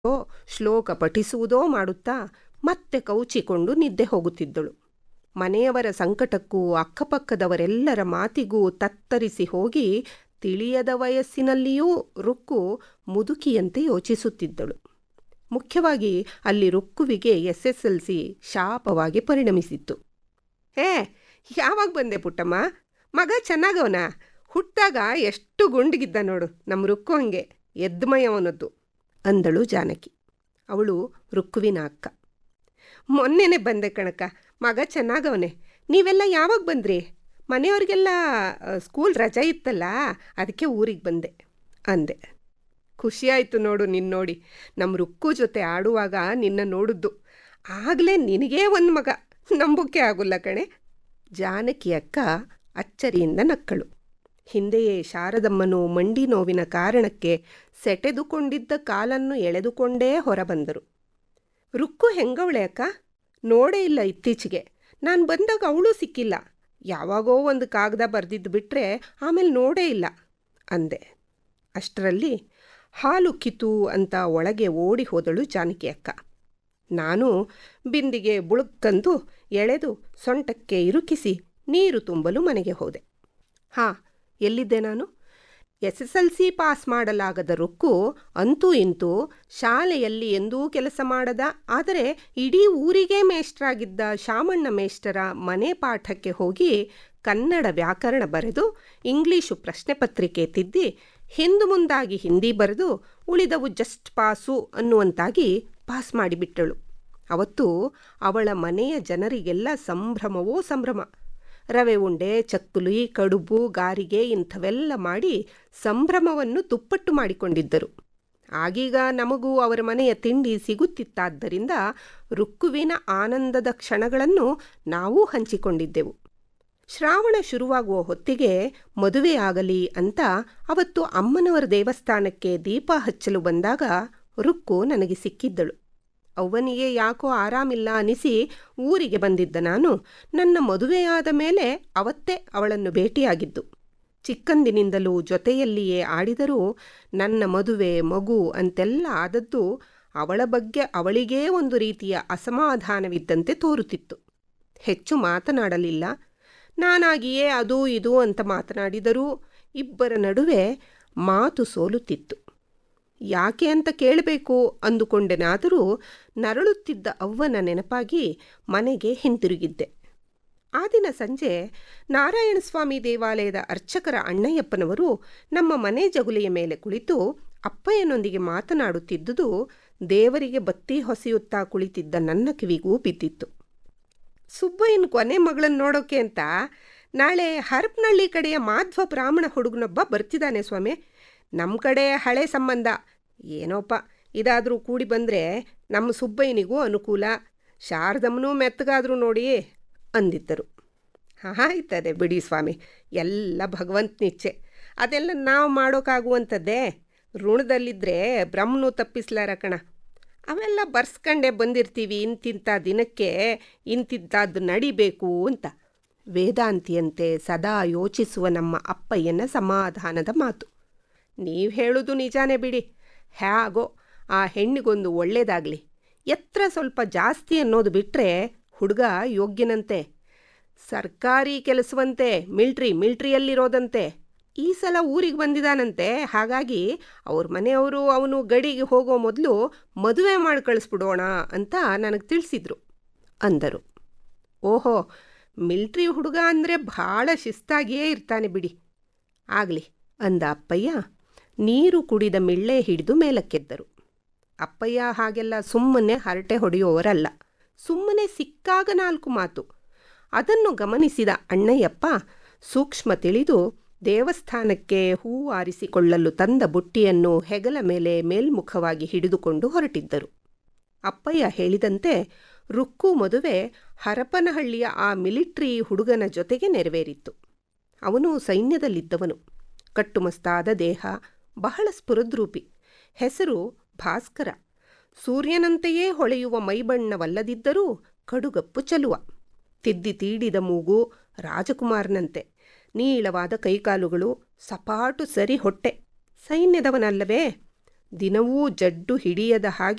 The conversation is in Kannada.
ಶ್ಲೋಕ ಪಠಿಸುವುದೋ ಮಾಡುತ್ತಾ ಮತ್ತೆ ಕೌಚಿಕೊಂಡು ನಿದ್ದೆ ಹೋಗುತ್ತಿದ್ದಳು ಮನೆಯವರ ಸಂಕಟಕ್ಕೂ ಅಕ್ಕಪಕ್ಕದವರೆಲ್ಲರ ಮಾತಿಗೂ ತತ್ತರಿಸಿ ಹೋಗಿ ತಿಳಿಯದ ವಯಸ್ಸಿನಲ್ಲಿಯೂ ರುಕ್ಕು ಮುದುಕಿಯಂತೆ ಯೋಚಿಸುತ್ತಿದ್ದಳು ಮುಖ್ಯವಾಗಿ ಅಲ್ಲಿ ರುಕ್ಕುವಿಗೆ ಎಸ್ ಎಸ್ ಎಲ್ ಸಿ ಶಾಪವಾಗಿ ಪರಿಣಮಿಸಿತ್ತು ಹೇ ಯಾವಾಗ ಬಂದೆ ಪುಟ್ಟಮ್ಮ ಮಗ ಚೆನ್ನಾಗವನ ಹುಟ್ಟಾಗ ಎಷ್ಟು ಗುಂಡಿಗಿದ್ದ ನೋಡು ನಮ್ಮ ರುಕ್ಕು ಹಂಗೆ ಎದ್ಮಯವನದ್ದು ಅಂದಳು ಜಾನಕಿ ಅವಳು ರುಕ್ಕುವಿನ ಅಕ್ಕ ಮೊನ್ನೆನೆ ಬಂದೆ ಕಣಕ ಮಗ ಚೆನ್ನಾಗವನೆ ನೀವೆಲ್ಲ ಯಾವಾಗ ಬಂದ್ರಿ ಮನೆಯವ್ರಿಗೆಲ್ಲ ಸ್ಕೂಲ್ ರಜೆ ಇತ್ತಲ್ಲ ಅದಕ್ಕೆ ಊರಿಗೆ ಬಂದೆ ಅಂದೆ ಖುಷಿಯಾಯಿತು ನೋಡು ನಿನ್ನ ನೋಡಿ ನಮ್ಮ ರುಕ್ಕು ಜೊತೆ ಆಡುವಾಗ ನಿನ್ನ ನೋಡಿದ್ದು ಆಗಲೇ ನಿನಗೇ ಒಂದು ಮಗ ನಂಬುಕ್ಕೆ ಆಗೋಲ್ಲ ಕಣೆ ಜಾನಕಿ ಅಕ್ಕ ಅಚ್ಚರಿಯಿಂದ ನಕ್ಕಳು ಹಿಂದೆಯೇ ಶಾರದಮ್ಮನು ಮಂಡಿ ನೋವಿನ ಕಾರಣಕ್ಕೆ ಸೆಟೆದುಕೊಂಡಿದ್ದ ಕಾಲನ್ನು ಎಳೆದುಕೊಂಡೇ ಹೊರಬಂದರು ರುಕ್ಕು ಹೆಂಗವಳೆ ಅಕ್ಕ ನೋಡೇ ಇಲ್ಲ ಇತ್ತೀಚೆಗೆ ನಾನು ಬಂದಾಗ ಅವಳು ಸಿಕ್ಕಿಲ್ಲ ಯಾವಾಗೋ ಒಂದು ಕಾಗದ ಬರೆದಿದ್ದು ಬಿಟ್ಟರೆ ಆಮೇಲೆ ನೋಡೇ ಇಲ್ಲ ಅಂದೆ ಅಷ್ಟರಲ್ಲಿ ಹಾಲು ಕಿತು ಅಂತ ಒಳಗೆ ಓಡಿ ಹೋದಳು ಜಾನಕಿ ಅಕ್ಕ ನಾನು ಬಿಂದಿಗೆ ಬುಳುಕ್ಕಂದು ಎಳೆದು ಸೊಂಟಕ್ಕೆ ಇರುಕಿಸಿ ನೀರು ತುಂಬಲು ಮನೆಗೆ ಹೋದೆ ಹಾಂ ಎಲ್ಲಿದ್ದೆ ನಾನು S S L C pass ಮಾಡಲಾಗದ ರುಕ್ಕು ಅಂತೂ ಇಂತೂ ಶಾಲೆಯಲ್ಲಿ ಎಂದೂ ಕೆಲಸ ಮಾಡದ ಆದರೆ ಇಡೀ ಊರಿಗೆ ಮೇಷ್ಟ್ರಾಗಿದ್ದ ಶಾಮಣ್ಣ ಮೇಷ್ಟರ ಮನೆ ಪಾಠಕ್ಕೆ ಹೋಗಿ ಕನ್ನಡ ವ್ಯಾಕರಣ ಬರೆದು ಇಂಗ್ಲೀಷು ಪ್ರಶ್ನೆ ಪತ್ರಿಕೆ ತಿದ್ದಿ ಹಿಂದು ಮುಂದಾಗಿ ಹಿಂದಿ ಬರೆದು ಉಳಿದವು ಜಸ್ಟ್ ಪಾಸು ಅನ್ನುವಂತಾಗಿ ಪಾಸ್ ಮಾಡಿಬಿಟ್ಟಳು ಅವತ್ತು ಅವಳ ಮನೆಯ ಜನರಿಗೆಲ್ಲ ಸಂಭ್ರಮವೋ ಸಂಭ್ರಮ ರವೆ ಉಂಡೆ ಚಕ್ಕುಲಿ ಕಡುಬು ಗಾರಿಗೆ ಇಂಥವೆಲ್ಲ ಮಾಡಿ ಸಂಭ್ರಮವನ್ನು ತುಪ್ಪಟ್ಟು ಮಾಡಿಕೊಂಡಿದ್ದರು ಆಗೀಗ ನಮಗೂ ಅವರ ಮನೆಯ ತಿಂಡಿ ಸಿಗುತ್ತಿತ್ತಾದ್ದರಿಂದ ರುಕ್ಕುವಿನ ಆನಂದದ ಕ್ಷಣಗಳನ್ನು ನಾವೂ ಹಂಚಿಕೊಂಡಿದ್ದೆವು ಶ್ರಾವಣ ಶುರುವಾಗುವ ಹೊತ್ತಿಗೆ ಮದುವೆಯಾಗಲಿ ಅಂತ ಅವತ್ತು ಅಮ್ಮನವರ ದೇವಸ್ಥಾನಕ್ಕೆ ದೀಪ ಹಚ್ಚಲು ಬಂದಾಗ ರುಕ್ಕು ನನಗೆ ಸಿಕ್ಕಿದ್ದಳು ಅವ್ವನಿಗೆ ಯಾಕೋ ಆರಾಮಿಲ್ಲ ಅನಿಸಿ ಊರಿಗೆ ಬಂದಿದ್ದ ನಾನು ನನ್ನ ಮದುವೆಯಾದ ಮೇಲೆ ಅವತ್ತೇ ಅವಳನ್ನು ಭೇಟಿಯಾಗಿದ್ದು ಚಿಕ್ಕಂದಿನಿಂದಲೂ ಜೊತೆಯಲ್ಲಿಯೇ ಆಡಿದರೂ ನನ್ನ ಮದುವೆ ಮಗು ಅಂತೆಲ್ಲ ಆದದ್ದು ಅವಳ ಬಗ್ಗೆ ಅವಳಿಗೇ ಒಂದು ರೀತಿಯ ಅಸಮಾಧಾನವಿದ್ದಂತೆ ತೋರುತ್ತಿತ್ತು ಹೆಚ್ಚು ಮಾತನಾಡಲಿಲ್ಲ ನಾನಾಗಿಯೇ ಅದು ಇದು ಅಂತ ಮಾತನಾಡಿದರೂ ಇಬ್ಬರ ನಡುವೆ ಮಾತು ಸೋಲುತ್ತಿತ್ತು ಯಾಕೆ ಅಂತ ಕೇಳಬೇಕು ಅಂದುಕೊಂಡೆನಾದರೂ ನರಳುತ್ತಿದ್ದ ಅವ್ವನ ನೆನಪಾಗಿ ಮನೆಗೆ ಹಿಂತಿರುಗಿದ್ದೆ ಆ ದಿನ ಸಂಜೆ ನಾರಾಯಣಸ್ವಾಮಿ ದೇವಾಲಯದ ಅರ್ಚಕರ ಅಣ್ಣಯ್ಯಪ್ಪನವರು ನಮ್ಮ ಮನೆ ಜಗುಲಿಯ ಮೇಲೆ ಕುಳಿತು ಅಪ್ಪಯ್ಯನೊಂದಿಗೆ ಮಾತನಾಡುತ್ತಿದ್ದುದು ದೇವರಿಗೆ ಬತ್ತಿ ಹೊಸೆಯುತ್ತಾ ಕುಳಿತಿದ್ದ ನನ್ನ ಕಿವಿಗೂ ಬಿದ್ದಿತ್ತು ಸುಬ್ಬಯ್ಯನ ಕೊನೆ ಮಗಳನ್ನು ನೋಡೋಕೆ ಅಂತ ನಾಳೆ ಹರಪನಹಳ್ಳಿ ಕಡೆಯ ಮಾಧ್ವ ಬ್ರಾಹ್ಮಣ ಹುಡುಗನೊಬ್ಬ ಬರ್ತಿದ್ದಾನೆ ಸ್ವಾಮಿ ನಮ್ಮ ಕಡೆ ಹಳೆ ಸಂಬಂಧ ಏನೋಪ್ಪ ಇದಾದರೂ ಕೂಡಿ ಬಂದರೆ ನಮ್ಮ ಸುಬ್ಬಯ್ಯನಿಗೂ ಅನುಕೂಲ ಶಾರದಮ್ಮನೂ ಮೆತ್ತಗಾದರೂ ನೋಡಿ ಅಂದಿದ್ದರು ಆಯ್ತದೆ ಬಿಡಿ ಸ್ವಾಮಿ ಎಲ್ಲ ಭಗವಂತನಿಚ್ಛೆ ಅದೆಲ್ಲ ನಾವು ಮಾಡೋಕ್ಕಾಗುವಂಥದ್ದೇ ಋಣದಲ್ಲಿದ್ದರೆ ಬ್ರಹ್ಮನು ತಪ್ಪಿಸ್ಲಾರ ಕಣ ಅವೆಲ್ಲ ಬರ್ಸ್ಕೊಂಡೇ ಬಂದಿರ್ತೀವಿ ಇಂತಿಂಥ ದಿನಕ್ಕೆ ಇಂತಿಂಥದ್ದು ನಡಿಬೇಕು ಅಂತ ವೇದಾಂತಿಯಂತೆ ಸದಾ ಯೋಚಿಸುವ ನಮ್ಮ ಅಪ್ಪಯ್ಯನ ಸಮಾಧಾನದ ಮಾತು ನೀವು ಹೇಳೋದು ನಿಜಾನೇ ಬಿಡಿ ಹೇಗೋ ಆ ಹೆಣ್ಣಿಗೊಂದು ಒಳ್ಳೇದಾಗಲಿ ಎತ್ತರ ಸ್ವಲ್ಪ ಜಾಸ್ತಿ ಅನ್ನೋದು ಬಿಟ್ಟರೆ ಹುಡುಗ ಯೋಗ್ಯನಂತೆ ಸರ್ಕಾರಿ ಕೆಲಸವಂತೆ ಮಿಲ್ಟ್ರಿ ಮಿಲ್ಟ್ರಿಯಲ್ಲಿರೋದಂತೆ ಈ ಸಲ ಊರಿಗೆ ಬಂದಿದ್ದಾನಂತೆ ಹಾಗಾಗಿ ಅವ್ರ ಮನೆಯವರು ಅವನು ಗಡಿಗೆ ಹೋಗೋ ಮೊದಲು ಮದುವೆ ಮಾಡಿ ಕಳಿಸ್ಬಿಡೋಣ ಅಂತ ನನಗೆ ತಿಳಿಸಿದ್ರು ಅಂದರು ಓಹೋ ಮಿಲ್ಟ್ರಿ ಹುಡುಗ ಅಂದರೆ ಭಾಳ ಶಿಸ್ತಾಗಿಯೇ ಇರ್ತಾನೆ ಬಿಡಿ ಆಗಲಿ ಅಂದ ಅಪ್ಪಯ್ಯ ನೀರು ಕುಡಿದ ಮಿಳ್ಳೆ ಹಿಡಿದು ಮೇಲಕ್ಕೆದ್ದರು ಅಪ್ಪಯ್ಯ ಹಾಗೆಲ್ಲ ಸುಮ್ಮನೆ ಹರಟೆ ಹೊಡೆಯುವವರಲ್ಲ ಸುಮ್ಮನೆ ಸಿಕ್ಕಾಗ ನಾಲ್ಕು ಮಾತು ಅದನ್ನು ಗಮನಿಸಿದ ಅಣ್ಣಯ್ಯಪ್ಪ ಸೂಕ್ಷ್ಮ ತಿಳಿದು ದೇವಸ್ಥಾನಕ್ಕೆ ಹೂ ಆರಿಸಿಕೊಳ್ಳಲು ತಂದ ಬುಟ್ಟಿಯನ್ನು ಹೆಗಲ ಮೇಲೆ ಮೇಲ್ಮುಖವಾಗಿ ಹಿಡಿದುಕೊಂಡು ಹೊರಟಿದ್ದರು ಅಪ್ಪಯ್ಯ ಹೇಳಿದಂತೆ ರುಕ್ಕು ಮದುವೆ ಹರಪನಹಳ್ಳಿಯ ಆ ಮಿಲಿಟ್ರಿ ಹುಡುಗನ ಜೊತೆಗೆ ನೆರವೇರಿತ್ತು ಅವನು ಸೈನ್ಯದಲ್ಲಿದ್ದವನು ಕಟ್ಟುಮಸ್ತಾದ ದೇಹ ಬಹಳ ಸ್ಫುರದ್ರೂಪಿ ಹೆಸರು ಭಾಸ್ಕರ ಸೂರ್ಯನಂತೆಯೇ ಹೊಳೆಯುವ ಮೈಬಣ್ಣವಲ್ಲದಿದ್ದರೂ ಕಡುಗಪ್ಪು ಚಲುವ ತಿದ್ದಿ ತೀಡಿದ ಮೂಗು ರಾಜಕುಮಾರನಂತೆ ನೀಳವಾದ ಕೈಕಾಲುಗಳು ಸಪಾಟು ಸರಿ ಹೊಟ್ಟೆ ಸೈನ್ಯದವನಲ್ಲವೇ ದಿನವೂ ಜಡ್ಡು ಹಿಡಿಯದ ಹಾಗೆ